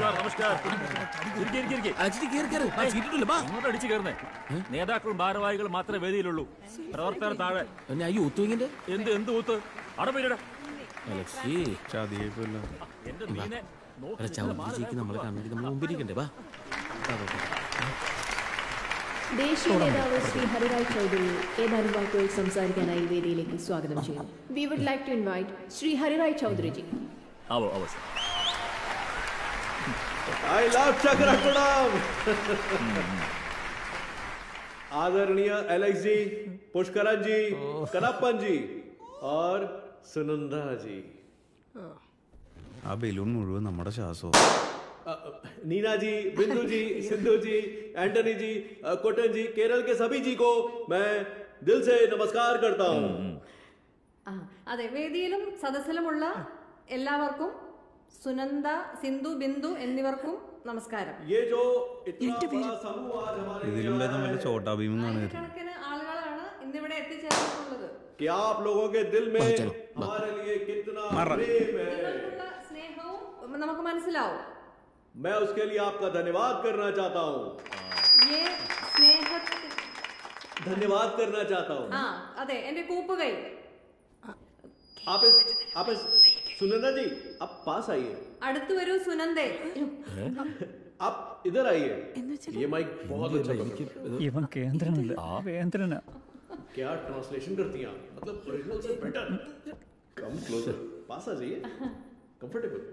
നമസ്കാരം നമസ്കാരം ഇരിക്ക്, ഇരിക്ക്, ഇരിക്ക്. അജിത്ത് കേറി കേറി ആ സീറ്റിട്ടില്ല ബാ ഇങ്ങോട്ട് അടിച്ചു കയറുന്നേ നേതാക്കളും ഭാരവാഹികളും മാത്രമേ വേദിയിലുള്ളൂ പ്രവർത്തകർ താഴെ പിന്നെ അയ്യോ ഒത്തുവിങ്ങിന്റെ എന്ത് എന്ത് ഊത്ത് അടപ്പില്ലട അലക്സി എന്റെ മീനെ നോക്കി അല്ല ചവിട്ടിച്ചേക്ക് നമ്മളെ കണ്ടിട്ട് നമ്മൾ മുമ്പിരിക്കണ്ടേ ബാ ബാ, ബാ, ബാ. ദേശീയ നേതാവ് ശ്രീ ഹരിരാജ് ചൗധരി ഏതാനും വാക്കുകൾ സംസാരിക്കാനായി വേദിയിലേക്ക് സ്വാഗതം ചെയ്യുന്നു we would like to invite Shri Hariraj Chaudhariji ആവോ ആവോ സർ. आई लव चक्र प्रणाम आदरणीय एलेक्स जी पुष्करन जी कनप्पन जी और सुनंदा जी ആ ബലൂൺ മുഴുവൻ നമ്മുടെ ശ്വാസവും अ, अ, नीना जी बिंदु जी सिंधु जी एंटनी जी अ, कोटन जी केरल के सभी जी को मैं दिल से नमस्कार करता हूँ ആ അതെ വേദിയിലും സദസ്സിലുമുള്ള എല്ലാവർക്കും സുനന്ദ സിന്ധു ബിന്ദു എന്നിവർക്കും നമസ്കാരം ये जो इतना बड़ा समूह आज हमारे लिए ഇതിലുണ്ടായിരുന്ന आया വല്ല है, ചോട്ടാ ഭീമും കാണുമായിരുന്നു കണക്കിന് ആളുകളാണ് ഇന്നിവിടെ എത്തിച്ചേർന്നിട്ടുള്ളത് कि आप लोगों के दिल में वाह, चलो, वाह। हमारे लिए कितना मार। प्रेम है നിങ്ങൾക്കുള്ള സ്നേഹവും നമുക്ക് മനസ്സിലാവും मैं उसके लिए आपका धन्यवाद करना चाहता हूँ ഏ സ്നേഹ धन्यवाद करना चाहता हूँ ആ അതെ എന്റെ കൂപ്പുകൈ आप इस आप इस सुनंदा जी आप पास आइए അടുത്തു വരൂ സുനന്ദേ आप इधर आइए ये माइक बहुत अच्छा पकड़ എനിക്ക് ഇത് ഇവൻ കേന്ദ്രനല്ല വേന്ദ്രനാ क्या ट्रांसलेशन करती हैं आप मतलब ओरिजिनल से बेटर कम क्लोजर पास आ जाइए कंफर्टेबल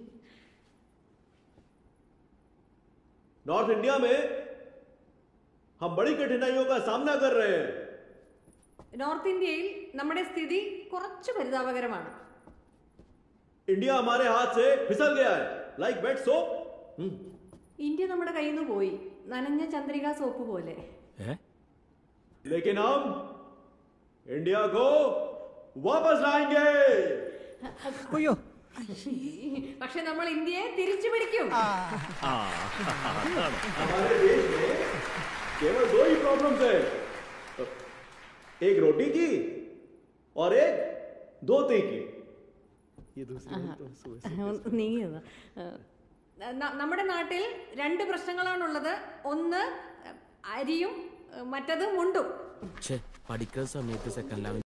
नॉर्थ इंडिया में हम बड़ी कठिनाइयों का सामना कर रहे हैं നോർത്ത് ഇന്ത്യയിൽ നമ്മുടെ സ്ഥിതി കുറച്ച് പരിതാപകരമാണ് इंडिया हमारे हाथ से फिसल गया है लाइक वेट सोप ഇന്ത്യ നമ്മുടെ കയ്യിൽ നിന്ന് പോയി നനഞ്ഞ ചന്ദ്രിക സോപ്പ് പോലെ ഏ? लेकिन हम इंडिया को वापस लाएंगे അയ്യോ പക്ഷെ നമ്മൾ ഇന്ത്യയെ തിരിച്ചു പിടിക്കും ആ അതാണ് हमारे देश में केवल दो ही प्रॉब्लम्स है एक रोटी की और एक धोती की ये दूसरी तो सुबह നീങ്ങിയത് നമ്മുടെ നാട്ടിൽ രണ്ട് പ്രശ്നങ്ങളാണുള്ളത് ഒന്ന് അരിയും മറ്റത് മുണ്ടും ഛേ പഠിക്കുന്ന സമയത്ത് സെക്കൻഡ് ലെവൽ